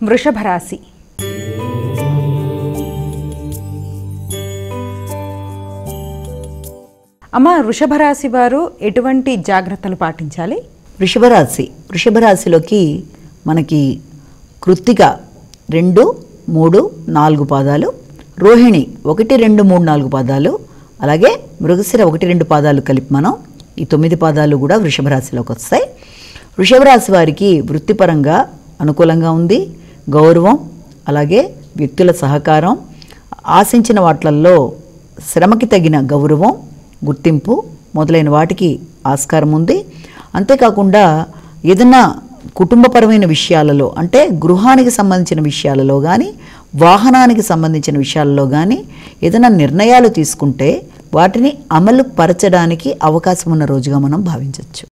వృషభ రాశి అమ్మ వృషభ రాశి వారు ఎటువంటి జాగ్రత్తలు పాటించాలి వృషభ రాశి వృషభ రాశిలోకి మనకి కృత్తిక రెండు మూడు నాలుగు పాదాలు రోహిణి ఒకటి రెండు మూడు నాలుగు పాదాలు అలాగే మృగశిర ఒకటి రెండు పాదాలు కలిపి మనం ఈ తొమ్మిది పాదాలు కూడా వృషభ రాశిలోకి వస్తాయి వృషభ రాశి వారికి వృత్తిపరంగా అనుకూలంగా ఉంది గౌరవం అలాగే వ్యక్తుల సహకారం ఆశించిన వాట్లల్లో శ్రమకి తగిన గౌరవం గుర్తింపు మొదలైన వాటికి ఆస్కారం ఉంది అంతేకాకుండా ఏదైనా కుటుంబపరమైన విషయాలలో అంటే గృహానికి సంబంధించిన విషయాలలో కానీ వాహనానికి సంబంధించిన విషయాలలో కానీ ఏదైనా నిర్ణయాలు తీసుకుంటే వాటిని అమలు పరచడానికి అవకాశం ఉన్న రోజుగా మనం భావించవచ్చు